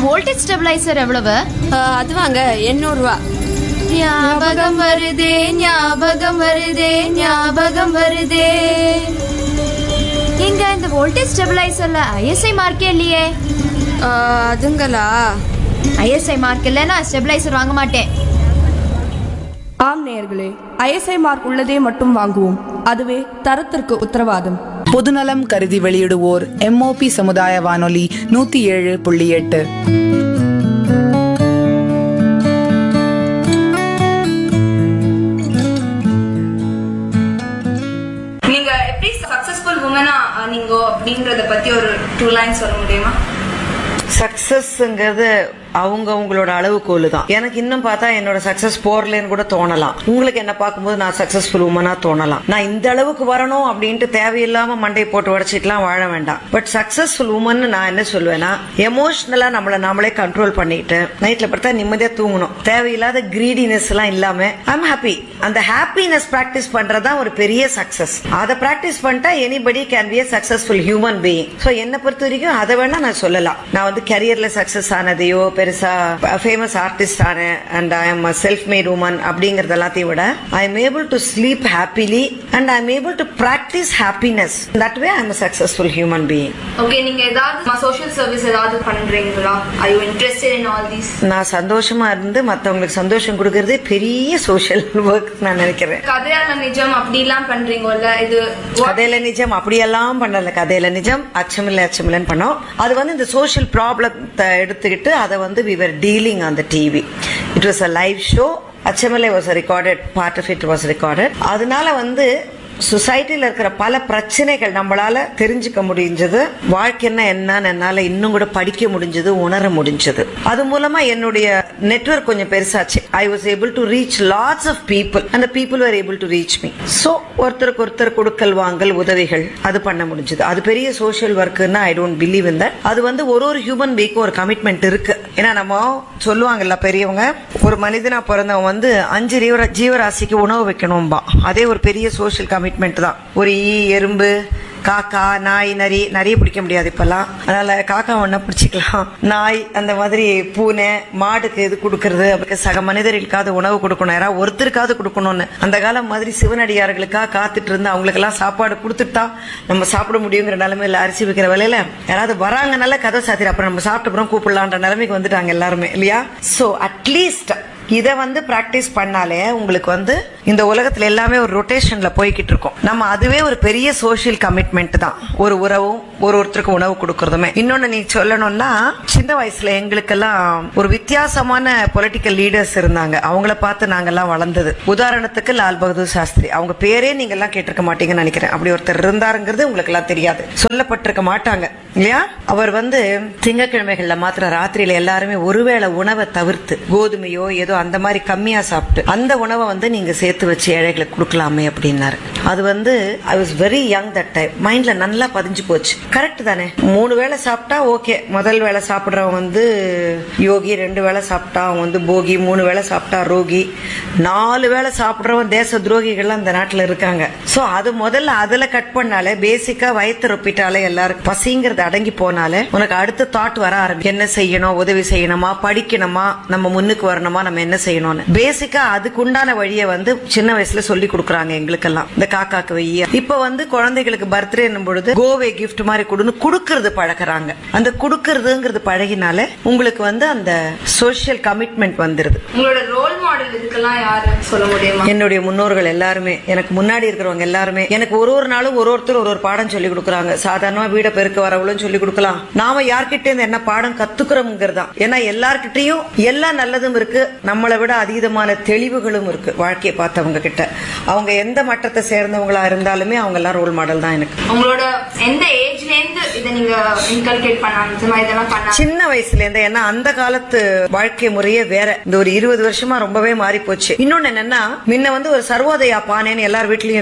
voltage stabiliser எவ்வளவு அஹ், அது வாங்க எண்ணூறு ரூபா ஞாபகம் வருதே ஞாபகம் வருதே ஞாபகம் வருதே இங்க இந்த வோல்டேஜ் ஸ்டெபிளைசர்ல ஐஎஸ்ஐ மார்க்கே இல்லையே அஹ், அதுங்களா ஐஎஸ்ஐ மார்க் இல்லைன்னா ஸ்டெபிளைசர் வாங்க மாட்டேன் ஆம் நேயர்களே ஐஎஸ்ஐ மார்க் உள்ளதே மட்டும் வாங்குவோம் அதுவே தரத்திற்கு உத்தரவாதம் பொதுநலம் கருதி வெளியிடுவோர் எம்ஓபி சமுதாய வானொலி நூத்தி ஏழு புள்ளி எட்டு நீங்க எப்படி சக்சஸ்ஃபுல் உமனா நீங்க அப்படின்றத பத்தி ஒரு டூ லைன் சொல்ல முடியுமா சக்சஸ்ங்கிறது அவங்க அவங்களோட அளவுகோலு தான் எனக்கு இன்னும் பார்த்தா என்னோட சக்சஸ் போறலன்னு கூட தோணலாம் உங்களுக்கு என்ன பார்க்கும்போது நான் சக்சஸ்ஃபுல் உமனா தோணலாம் நான் இந்த அளவுக்கு வரணும் அப்படின்ட்டு தேவையில்லாம மண்டை போட்டு உடச்சிட்டுலாம் வாழ வேண்டாம் பட் சக்சஸ்ஃபுல் உமன் நான் என்ன சொல்வேன்னா எமோஷனலா நம்மள நாமளே கண்ட்ரோல் பண்ணிட்டு நைட்ல படுத்தா நிம்மதியா தூங்கணும் தேவையில்லாத கிரீடினஸ் எல்லாம் இல்லாம ஐம் ஹாப்பி அந்த ஹாப்பினஸ் பிராக்டிஸ் பண்றதா ஒரு பெரிய சக்சஸ் அதை பிராக்டிஸ் பண்ணிட்டா anybody can be a successful human being so என்னை பொறுத்த வரைக்கும் அதை வேணா நான் சொல்லலாம் நான் வந்து கரியர்ல சக்சஸ் ஆனதையோ பெருசா ஃபேமஸ் ஆர்டிஸ்ட் ஆனேன் and I am self made woman அப்படிங்கறது எல்லாத்தையும் விட I am able to sleep happily and I am able to practise happiness that way I am successful human being okay நீங்க ஏதாவது சோஷியல் சர்வீஸ் ஏதாவது பண்றீங்களா I you interested in all these நான் சந்தோஷமா இருந்து மத்தவங்களுக்கு சந்தோஷம் கொடுக்கறதே பெரிய சோஷியல் ஒர்க் நான் நினைக்கிறேன் கதையால நிஜம் அப்படிலாம் பண்றீங்கல்ல இது what- கதையில நிஜம் அப்படியெல்லாம் பண்ணல கதையில நிஜம் அச்சமில்லை அச்சமில்லைன்னு பண்ணோம் அது வந்து இந்த சோஷியல் ப்ராப்ளத்தை எடுத்துக்கிட்டு அதை வந்து we were dealing on the TV it was a live show Achamillai was recorded part of it was recorded அதனால வந்து சொசைட்டில இருக்கிற பல பிரச்சனைகள் நம்மளால தெரிஞ்சுக்க முடிஞ்சது வாழ்க்கைன்னா என்னன்னு என்னால இன்னும் கூட படிக்க முடிஞ்சது உணர முடிஞ்சது அது மூலமா என்னுடைய நெட்வொர்க் கொஞ்சம் பெருசாச்சு I was able to reach lots of people அந்த people were able to reach me so ஒருத்தருக்கு ஒருத்தர் கொடுக்கல் வாங்கல் உதவிகள் அது பண்ண முடிஞ்சது அது பெரிய சோஷியல் ஒர்க்குன்னா I don't believe in that அது வந்து ஒரு ஒரு ஹியூமன் பீக்கும் ஒரு கமிட்மெண்ட் இருக்கு ஏன்னா நம்ம சொல்லுவாங்கல்ல பெரியவங்க ஒரு மனிதனா பிறந்தவன் வந்து அஞ்சு ஜீவரா- ஜீவராசிக்கு உணவு வைக்கணும்பா அதே ஒரு பெரிய சோஷியல் கமிட்மெண்ட் தான் ஒரு ஈ எறும்பு காக்கா நாய் நரி நிறைய பிடிக்க முடியாது இப்பெல்லாம் அதனால காக்கா ஒண்ணா பிடிச்சிக்கலாம் நாய் அந்த மாதிரி பூனை மாடுக்கு இது கொடுக்கறது அதுக்கு சக மனிதர்களுக்காவது உணவு கொடுக்கணும் யாராவது ஒருத்தருக்காவது கொடுக்கணும்னு அந்த காலம் மாதிரி சிவனடியார்களுக்காக காத்துட்டு இருந்து அவங்களுக்கெல்லாம் சாப்பாடு கொடுத்துட்டா நம்ம சாப்பிட முடியுங்கிற நிலைமையில அரிசி விற்கிற வேலையில யாராவது வராங்கனால கதை சாத்திர அப்புறம் நம்ம சாப்பிட்ட அப்புறம் கூப்பிடலான்ற நிலைமைக்கு வந்துட்டாங்க எல்லாருமே இல்லையா சோ அட்லீஸ்ட் இத வந்து பிராக்டிஸ் பண்ணாலே உங்களுக்கு வந்து இந்த உலகத்துல எல்லாமே ஒரு ரொட்டேஷன்ல போய்கிட்டு இருக்கும் நம்ம அதுவே ஒரு பெரிய சோஷியல் கமிட்மெண்ட் தான் ஒரு உறவும் ஒரு ஒருத்தருக்கு உணவு கொடுக்கறதுமே இன்னொன்னு நீ சொல்லணும்னா சின்ன வயசுல எங்களுக்கெல்லாம் ஒரு வித்தியாசமான பொலிட்டிக்கல் லீடர்ஸ் இருந்தாங்க அவங்கள பார்த்து நாங்கெல்லாம் வளர்ந்தது உதாரணத்துக்கு லால் பகதூர் சாஸ்திரி அவங்க பேரே நீங்க எல்லாம் கேட்டிருக்க மாட்டீங்கன்னு நினைக்கிறேன் அப்படி ஒருத்தர் இருந்தாருங்கிறது உங்களுக்கு எல்லாம் தெரியாது சொல்லப்பட்டிருக்க மாட்டாங்க இல்லையா அவர் வந்து திங்கக்கிழமைகள்ல மாத்திரம் ராத்திரியில எல்லாருமே ஒருவேளை உணவை தவிர்த்து கோதுமையோ ஏதோ அந்த மாதிரி கம்மியா சாப்பிட்டு அந்த உணவை வந்து நீங்க சேர்த்து வச்சு ஏழைகளுக்கு கொடுக்கலாமே அப்படின்னாரு அது வந்து I was very young that time மைண்ட்ல நல்லா பதிஞ்சு போச்சு கரெக்ட் தானே மூணு வேளை சாப்பிட்டா ஓகே முதல் வேளை சாப்பிடுறவன் வந்து யோகி ரெண்டு வேளை சாப்பிட்டா அவன் வந்து போகி மூணு வேளை சாப்பிட்டா ரோகி நாலு வேளை சாப்பிடுறவன் தேச துரோகிகள்லாம் இந்த நாட்டுல இருக்காங்க சோ அது முதல்ல அதுல கட் பண்ணாலே பேசிக்கா வயிற்று ரொப்பிட்டாலே எல்லாருக்கும் பசிங்கிறது அடங்கி போனாலே உனக்கு அடுத்த தாட் வர ஆரம்பி என்ன செய்யணும் உதவி செய்யணுமா படிக்கணுமா நம்ம முன்னுக்கு வரணுமா நம்ம என்ன செய்யணும்னு பேசிக்கா அதுக்கு உண்டான வழியை வந்து சின்ன வயசுல சொல்லி கொடுக்குறாங்க எங்களுக்கெல்லாம் இந்த காக்காக்கு வெய்ய இப்ப வந்து குழந்தைகளுக்கு பர்த்டே பொழுது கோவே gift மாதிரி கொடுன்னு குடுக்கறது பழகுறாங்க அந்த குடுக்கறதுங்கிறது பழகினாலே உங்களுக்கு வந்து அந்த சோஷியல் கமிட்மெண்ட் வந்துருது உங்களோட ரோல் மாடல் இதுக்கெல்லாம் யாரு சொல்ல முடியுமா என்னுடைய முன்னோர்கள் எல்லாருமே எனக்கு முன்னாடி இருக்கிறவங்க எல்லாருமே எனக்கு ஒரு ஒரு நாளும் ஒரு ஒருத்தர் ஒரு ஒரு பாடம் சொல்லி கொடுக்குறாங்க சாதாரணமா வீட பெருக்க வரவளும் சொல்லி கொடுக்கலாம் நாம யார்கிட்ட இருந்து என்ன பாடம் கத்துக்கிறோம்ங்கிறது தான் ஏன்னா எல்லார்கிட்டயும் எல்லா நல்லதும் இருக்கு நம்மளை விட அதீதமான தெளிவுகளும் இருக்கு வாழ்க்கையை பார்த்தவங்க கிட்ட அவங்க எந்த மட்டத்தை சேர்ந்தவங்களா இருந்தாலுமே அவங்க எல்லாம் ரோல் மாடல் தான் எனக்கு உங்களோட எந்த ஏஜ்ல இருந்து இதை நீங்க இன்கல்கேட் பண்ணாங்க இந்த மாதிரி இதெல்லாம் பண்ணாங்க சின்ன வயசுல இருந்து ஏன்னா அந்த காலத்து வாழ்க்கை முறையே வேற இந்த ஒரு இருபது வருஷமா ரொம்பவே மாறி போச்சு இன்னொன்னு என்னன்னா முன்ன வந்து ஒரு சர்வோதயா பானைன்னு எல்லார் வீட்லயும் இருக்கும்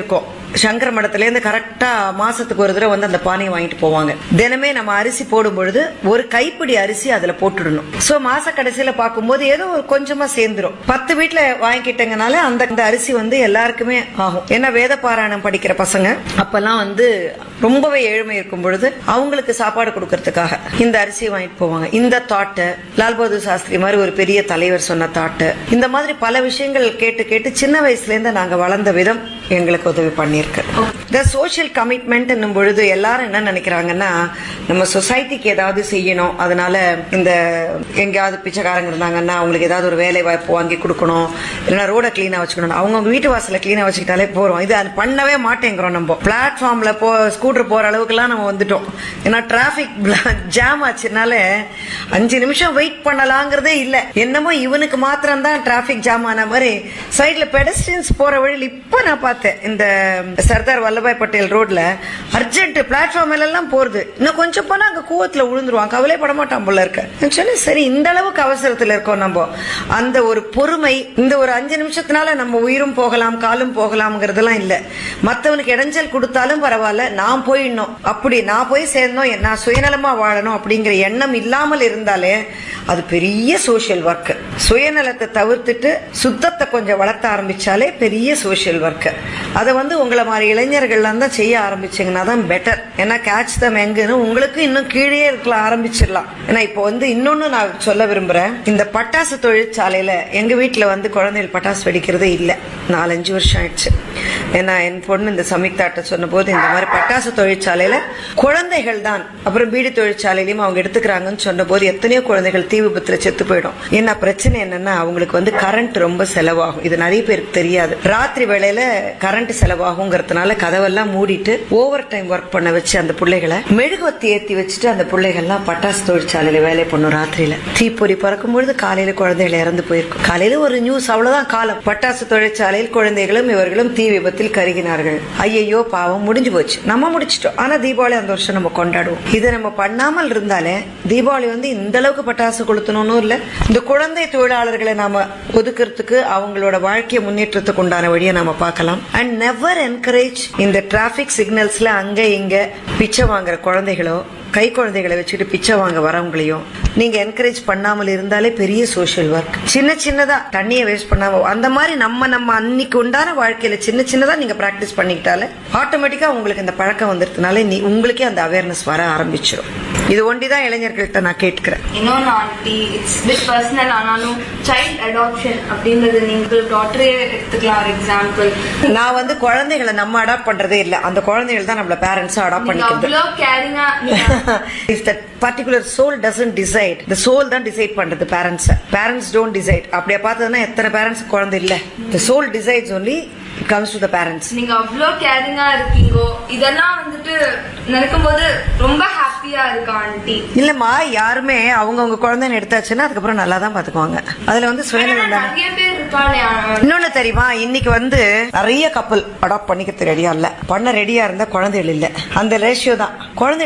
சங்கர மடத்துல இருந்து கரெக்டா மாசத்துக்கு ஒரு தடவை வந்து அந்த பானையை வாங்கிட்டு போவாங்க தினமே நம்ம அரிசி போடும் பொழுது ஒரு கைப்பிடி அரிசி அதுல போட்டுடணும் சோ மாச கடைசியில பார்க்கும்போது ஏதோ ஒரு கொஞ்சமா சேர்ந்துரும் பத்து வீட்டுல வாங்கிக்கிட்டங்கனால அந்த அந்த அரிசி வந்து எல்லாருக்குமே ஆகும் ஏன்னா வேத பாராயணம் படிக்கிற பசங்க அப்பெல்லாம் வந்து ரொம்பவே ஏழ்மை இருக்கும் பொழுது அவங்களுக்கு சாப்பாடு கொடுக்கறதுக்காக இந்த அரிசியை வாங்கிட்டு போவாங்க இந்த தாட்டு லால் பகதூர் சாஸ்திரி மாதிரி ஒரு பெரிய தலைவர் சொன்ன தாட்டு இந்த மாதிரி பல விஷயங்கள் கேட்டு கேட்டு சின்ன வயசுல இருந்து நாங்க வளர்ந்த விதம் எங்களுக்கு உதவி பண்ணிருக்கு இந்த சோஷியல் கமிட்மெண்ட் என்னும் பொழுது எல்லாரும் என்ன நினைக்கிறாங்கன்னா நம்ம சொசைட்டிக்கு ஏதாவது செய்யணும் அதனால இந்த எங்கேயாவது பிச்சைக்காரங்க இருந்தாங்கன்னா அவங்களுக்கு ஏதாவது ஒரு வேலை வாய்ப்பு வாங்கி கொடுக்கணும் இல்லைன்னா ரோட கிளீனா வச்சுக்கணும் அவங்க வீட்டு வாசல கிளீனா வச்சுக்கிட்டாலே போறோம் இது அது பண்ணவே மாட்டேங்கிறோம் நம்ம பிளாட்ஃபார்ம்ல போ ஸ்கூட்டர் போற அளவுக்குலாம் நம்ம வந்துட்டோம் ஏன்னா டிராபிக் ஜாம் ஆச்சுனால அஞ்சு நிமிஷம் வெயிட் பண்ணலாங்கிறதே இல்ல என்னமோ இவனுக்கு மாத்திரம் தான் டிராபிக் ஜாம் ஆன மாதிரி சைட்ல பெடஸ்டியன்ஸ் போற வழியில் இப்ப நான் பார்த்தேன் இந்த சர்தார் வல்லபாய் பட்டேல் ரோட்ல அர்ஜென்ட் பிளாட்ஃபார்ம் எல்லாம் போறது இன்னும் கொஞ்சம் போனா அங்க கூவத்துல விழுந்துருவான் கவலைப்பட மாட்டான் போல இருக்க நான் சொன்னேன் சரி இந்த அளவுக்கு அவசரத்துல இருக்கோம் நம்ம அந்த ஒரு பொறுமை இந்த ஒரு அஞ்சு நிமிஷத்தினால நம்ம உயிரும் போகலாம் காலும் போகலாம்ங்கிறதெல்லாம் இல்ல மத்தவனுக்கு இடைஞ்சல் கொடுத்தாலும் பரவாயில்ல நான் போயிடணும் அப்படி நான் போய் சேர்ந்தோம் நான் சுயநலமா வாழணும் அப்படிங்கிற எண்ணம் இல்லாமல் இருந்தாலே அது பெரிய சோஷியல் ஒர்க் சுயநலத்தை தவிர்த்துட்டு சுத்தத்தை கொஞ்சம் வளர்த்த ஆரம்பிச்சாலே பெரிய சோஷியல் ஒர்க் அதை வந்து உங்களை மாதிரி இளைஞர்கள்லாம் தான் செய்ய ஆரம்பிச்சீங்கன்னா தான் பெட்டர் ஏன்னா கேட்ச் தம் எங்குன்னு உங்களுக்கு இன்னும் கீழே இருக்கலாம் ஆரம்பிச்சிடலாம் ஏன்னா இப்போ வந்து இன்னொன்னு நான் சொல்ல விரும்புறேன் இந்த பட்டாசு தொழிற்சாலையில எங்க வீட்டுல வந்து குழந்தைகள் பட்டாசு வெடிக்கிறதே இல்ல நாலஞ்சு வருஷம் ஆயிடுச்சு ஏன்னா என் பொண்ணு இந்த சமிக்தாட்ட சொன்ன போது இந்த மாதிரி பட்டாசு தொழிற்சாலையில குழந்தைகள் தான் அப்புறம் பீடி தொழிற்சாலையிலயும் அவங்க எடுத்துக்கிறாங்கன்னு சொன்ன போது எத்தனையோ குழந்தைகள் தீ விபத்துல செத்து போயிடும் என்ன பிரச்சனை என்னன்னா அவங்களுக்கு வந்து கரண்ட் ரொம்ப செலவாகும் இது நிறைய பேருக்கு தெரியாது ராத்திரி வேளையில கரண்ட் செலவாகுங்கிறதுனால கதவெல்லாம் மூடிட்டு ஓவர் டைம் ஒர்க் பண்ண வச்சு அந்த பிள்ளைகளை மெழுகுவத்தி ஏத்தி வச்சுட்டு அந்த பிள்ளைகள்லாம் பட்டாசு தொழிற்சாலையில வேலை பண்ணும் ராத்திரியில தீப்பொறி பறக்கும் பொழுது காலையில குழந்தைகள் இறந்து போயிருக்கும் காலையில ஒரு நியூஸ் அவ்வளவுதான் காலம் பட்டாசு தொழிற்சாலையில் குழந்தைகளும் இவர்களும் தீ விபத்தில் கருகினார்கள் ஐயையோ பாவம் முடிஞ்சு போச்சு நம்ம முடிச்சிட்டோம் ஆனா தீபாவளி அந்த வருஷம் நம்ம கொண்டாடுவோம் இதை நம்ம பண்ணாமல் இருந்தாலே தீபாவளி வந்து இந்த அளவுக்கு பட்டாசு கொளுத்தணும்னு இல்ல இந்த குழந்தை தொழிலாளர்களை நாம ஒதுக்குறதுக்கு அவங்களோட வாழ்க்கை முன்னேற்றத்துக்கு உண்டான வழியை நாம பார்க்கலாம் அண்ட் நெவர் என்கரேஜ் இந்த டிராபிக் சிக்னல்ஸ்ல அங்க இங்க பிச்சை வாங்குற குழந்தைகளோ கை குழந்தைகளை வச்சுட்டு பிச்சை வாங்க வரவங்களையும் நீங்க என்கரேஜ் பண்ணாமல் இருந்தாலே பெரிய சோஷியல் ஒர்க் சின்ன சின்னதா தண்ணியை வேஸ்ட் பண்ணாம அந்த மாதிரி நம்ம நம்ம அன்னைக்கு உண்டான வாழ்க்கையில சின்ன சின்னதா நீங்க பிராக்டிஸ் பண்ணிக்கிட்டாலே ஆட்டோமேட்டிக்கா உங்களுக்கு இந்த பழக்கம் வந்துருதுனால நீ உங்களுக்கே அந்த அவேர்னஸ் வர ஆரம்பிச்சிடும் இது ஒண்டிதான் இளைஞர்கள்ட்ட நான் கேட்கிறேன் இன்னொன்று ஆண்டி இட்ஸ் பிட் பர்சனல் ஆனாலும் சைல்ட் அடாப்ஷன் அப்படின்றது நீங்கள் டாக்டரே எடுத்துக்கலாம் ஒரு எக்ஸாம்பிள் நான் வந்து குழந்தைகளை நம்ம அடாப்ட் பண்றதே இல்ல அந்த குழந்தைகள் தான் நம்மள பேரண்ட்ஸா அடாப்ட் நீங்க பண்ணிக்கிறது அவ்வளோ கேரிங்கா if that particular soul doesn't decide the soul தான் டிசைட் பண்றது பேரண்ட்ஸ் பேரண்ட்ஸ் டோன்ட் டிசைட் அப்படியே பார்த்ததுன்னா எத்தனை பேரண்ட்ஸ் குழந்தை இல்ல the soul decides only comes to the parents நீங்க அவ்வளோ கேரிங்கா இருக்கீங்கோ இதெல்லாம் வந்துட்டு நினைக்கும் போது ரொம்ப ஹாப்பியா இருக்கு ஆண்டி இல்லம்மா யாருமே அவங்கவங்க குழந்தைன்னு எடுத்தாச்சுன்னா அதுக்கப்புறம் நல்லா தான் பாத்துக்குவாங்க அதுல வந்து சுயநலம் தானே நிறைய பேர் இருப்பானே இன்னொன்னு தெரியுமா இன்னைக்கு வந்து நிறைய கப்பல் அடாப்ட் பண்ணிக்க ரெடியா இல்ல பண்ண ரெடியா இருந்தா குழந்தைகள் இல்ல அந்த ரேஷியோ தான் குழந்தை